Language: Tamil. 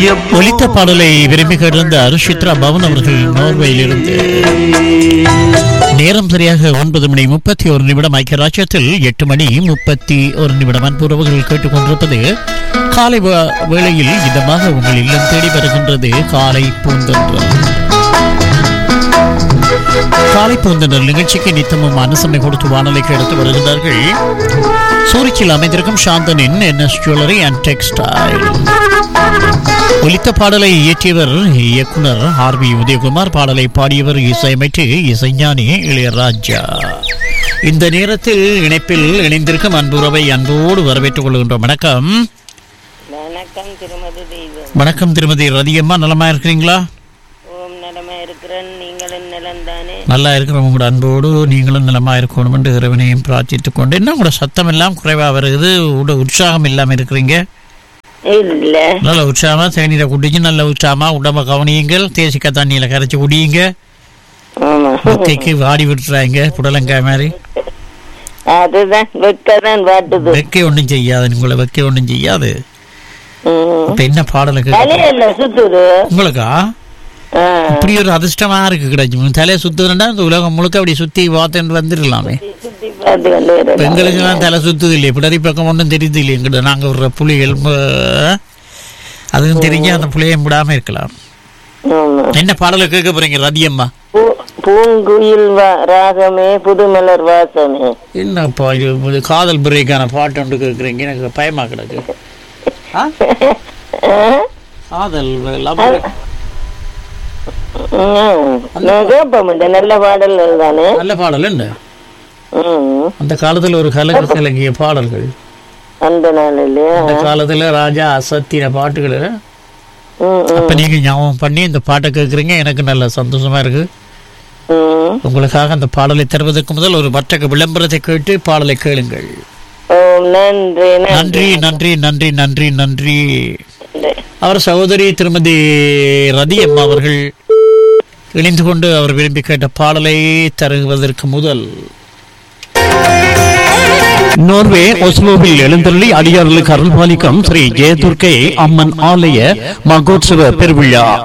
ஒலித்த பாடலை விரும்பி கேட்டிருந்தார் சித்ரா பவன் அவர்கள் நோர்வேயிலிருந்து நேரம் சரியாக ஒன்பது மணி முப்பத்தி ஒரு நிமிடம் ஐக்கிய ராஜ்யத்தில் எட்டு மணி முப்பத்தி ஒரு நிமிடம் அன்புறவுகள் கேட்டுக்கொண்டிருப்பது காலை வே- வேளையில் இதமாக உங்கள் இல்லம் தேடி வருகின்றது காலை பூந்தொன்றல் காலை பூந்தொன்றல் நிகழ்ச்சிக்கு நித்தமும் அனுசரணை கொடுத்து வானொலிக்கு எடுத்து வருகின்றார்கள் சூரிச்சில் அமைந்திருக்கும் சாந்தனின் என்எஸ் ஜுவல்லரி அண்ட் டெக்ஸ்டைல் ஒலித்த பாடலை இயற்றியவர் இயக்குனர் ஆர் வி உதயகுமார் பாடலை பாடியவர் இசையமைத்து இசைஞானி இளையராஜா இந்த நேரத்தில் இணைப்பில் இணைந்திருக்கும் அன்புறவை அன்போடு வரவேற்றுக் கொள்கின்றோம் வணக்கம் வணக்கம் திருமதி தெய்வம் வணக்கம் திருமதி ரதியம்மா நலமா இருக்கிறீங்களா ஓம் நலமா இருக்கிறேன் நீங்களும் நலம்தானே நல்லா இருக்கிறோம் உங்களோட அன்போடு நீங்களும் நலமா இருக்கணும் என்று இறைவனையும் பிரார்த்தித்துக் கொண்டு என்ன உங்களோட சத்தம் எல்லாம் குறைவா வருது உட உற்சாகம் இல்லாம இருக்கிறீங்க இல்ல நல்ல உற்சாகமா தேநீரை குடிச்சு நல்ல உற்சாகமா உடம்ப கவனியுங்கள் தேசிக்க தண்ணியில கரைச்சு குடியுங்க ஆமா வெக்கைக்கு வாடி விட்டுறாங்க புடலங்காய் மாதிரி அதுதான் வெக்கதான் வாட்டுது வெக்கை ஒன்றும் செய்யாது உங்களை வெக்கை ஒன்றும் செய்யாது ம். இப்ப என்ன பாடலுக்கு தலையில சுத்துது உங்களுக்கா ஆ. இப்படி ஒரு அதிர்ஷ்டமா இருக்கு கிடைச்சு தலையை சுத்துறா இந்த உலகம் முழுக்க அப்படி சுத்தி பார்த்துட்டு வந்துடலாமே சுத்தி பார்த்து கொண்டு இப்ப வரலாம். எங்களுக்கு தான் தலை சுத்துது இல்லையே பிடரி பக்கம் ஒன்றும் தெரியுது இல்லையே எங்கிட்ட நாங்க ஒரு புலிகள் ம- அதுவும் தெரிஞ்சு அந்த புளியை விடாம இருக்கலாம் ஆமா என்ன பாடலை கேட்க போறீங்க ரதியம்மா பூ- பூங்குயில் வா- ராகமே புதுமலர் வாசமே என்னப்பா இது இது காதல் பிரேக்கான பாட்டு ஒன்று கேட்குறீங்க எனக்கு பயமா கிடக்கு ஆ? ஆ? காதல் love ம். நான் கேட்பேன் இந்த நல்ல பாடல்கள் தானே நல்ல பாடல் என்ன ம். அந்த காலத்துல ஒரு கலக கலங்கிய பாடல்கள் அந்த நாளிலே அந்த காலத்துல ராஜா அசத்தின பாட்டுகள் ம், அப்ப நீங்க ஞாபகம் பண்ணி இந்த பாட்டை கேட்குறீங்க எனக்கு நல்ல சந்தோஷமா இருக்கு ம். உங்களுக்காக அந்த பாடலை தருவதற்கு முதல் ஒரு வர்த்தக விளம்பரத்தை கேட்டு பாடலை கேளுங்கள் ஓம் நன்றி நன்றி நன்றி நன்றி நன்றி நன்றி நன்றி அவர் சகோதரி திருமதி ரதி அம்மா அவர்கள் இணைந்து கொண்டு அவர் விரும்பி கேட்ட பாடலை தருவதற்கு முதல் நோர்வே ஒஸ்லோவில் எழுந்தருளி அடியார்களுக்கு அருள்பாலிக்கும் ஸ்ரீ ஜெயதுர்க்கை அம்மன் ஆலய மகோத்சவ பெருவிழா